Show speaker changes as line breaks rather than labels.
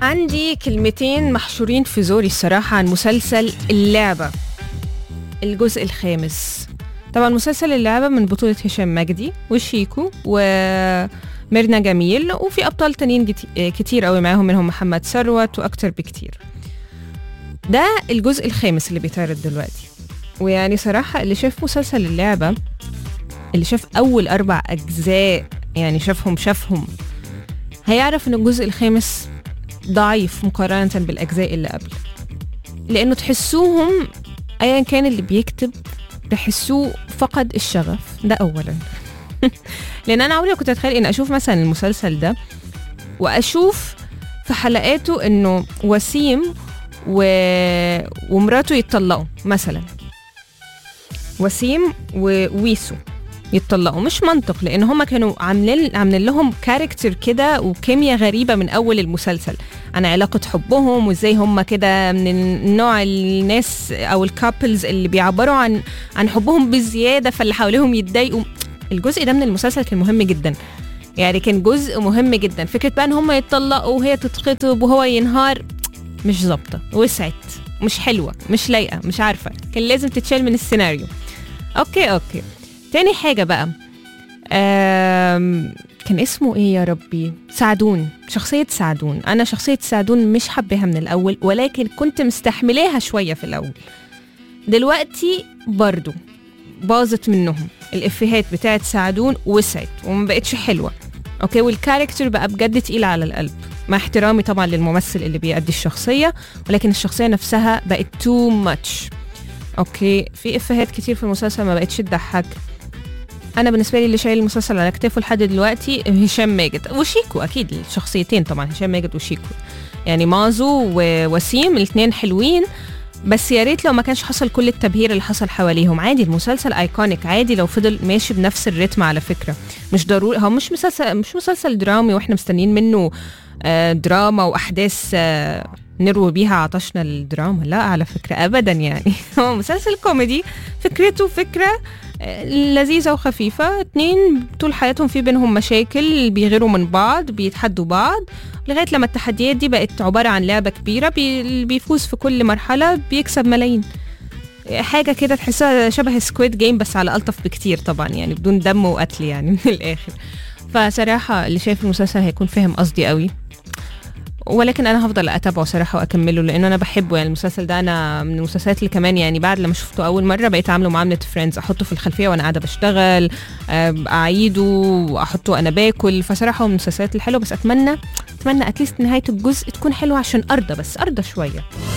عندي كلمتين محشورين في زوري الصراحة عن مسلسل اللعبة الجزء الخامس طبعا مسلسل اللعبة من بطولة هشام مجدي وشيكو وميرنا جميل وفي أبطال تانيين جت- كتير قوي معاهم منهم محمد ثروت وأكتر بكتير ده الجزء الخامس اللي بيتعرض دلوقتي ويعني صراحة اللي شاف مسلسل اللعبة اللي شاف أول أربع أجزاء يعني شافهم شافهم هيعرف إن الجزء الخامس ضعيف مقارنة بالأجزاء اللي قبل لأنه تحسوهم أيا كان اللي بيكتب تحسوه فقد الشغف ده أولا لأن أنا عمري ما كنت أتخيل إن أشوف مثلا المسلسل ده وأشوف في حلقاته إنه وسيم و... ومراته يتطلقوا مثلا وسيم وويسو يتطلقوا مش منطق لان هما كانوا عاملين عاملين لهم كاركتر كده وكيمياء غريبه من اول المسلسل عن علاقه حبهم وازاي هما كده من النوع الناس او الكابلز اللي بيعبروا عن عن حبهم بزياده فاللي حواليهم يتضايقوا الجزء ده من المسلسل كان مهم جدا يعني كان جزء مهم جدا فكره بقى ان هما يتطلقوا وهي تتخطب وهو ينهار مش ظابطه وسعت مش حلوه مش لايقه مش عارفه كان لازم تتشال من السيناريو اوكي اوكي تاني حاجه بقى آم، كان اسمه ايه يا ربي سعدون شخصية سعدون أنا شخصية سعدون مش حباها من الأول ولكن كنت مستحملاها شوية في الأول دلوقتي برضو باظت منهم الإفيهات بتاعت سعدون وسعت وما بقتش حلوة أوكي والكاركتر بقى بجد تقيل على القلب مع احترامي طبعا للممثل اللي بيأدي الشخصية ولكن الشخصية نفسها بقت تو ماتش اوكي في افيهات كتير في المسلسل ما بقتش تضحك انا بالنسبه لي اللي شايل المسلسل على كتافه لحد دلوقتي هشام ماجد وشيكو اكيد الشخصيتين طبعا هشام ماجد وشيكو يعني مازو ووسيم الاثنين حلوين بس يا ريت لو ما كانش حصل كل التبهير اللي حصل حواليهم عادي المسلسل ايكونيك عادي لو فضل ماشي بنفس الريتم على فكره مش ضروري هو مش مسلسل مش مسلسل درامي واحنا مستنيين منه آه، دراما واحداث آه، نروي بيها عطشنا الدراما لا على فكره ابدا يعني هو مسلسل كوميدي فكرته فكره آه، لذيذه وخفيفه اتنين طول حياتهم في بينهم مشاكل بيغيروا من بعض بيتحدوا بعض لغايه لما التحديات دي بقت عباره عن لعبه كبيره بي- اللي بيفوز في كل مرحله بيكسب ملايين حاجه كده تحسها شبه سكويد جيم بس على الطف بكتير طبعا يعني بدون دم وقتل يعني من الاخر فصراحه اللي شايف المسلسل هيكون فاهم قصدي قوي ولكن انا هفضل اتابعه صراحه واكمله لان انا بحبه يعني المسلسل ده انا من المسلسلات اللي كمان يعني بعد لما شفته اول مره بقيت عامله معامله فريندز احطه في الخلفيه وانا قاعده بشتغل آه، اعيده واحطه وانا باكل فصراحه هو من المسلسلات الحلوه بس اتمنى اتمنى اتليست نهايه الجزء تكون حلوه عشان ارضى بس ارضى شويه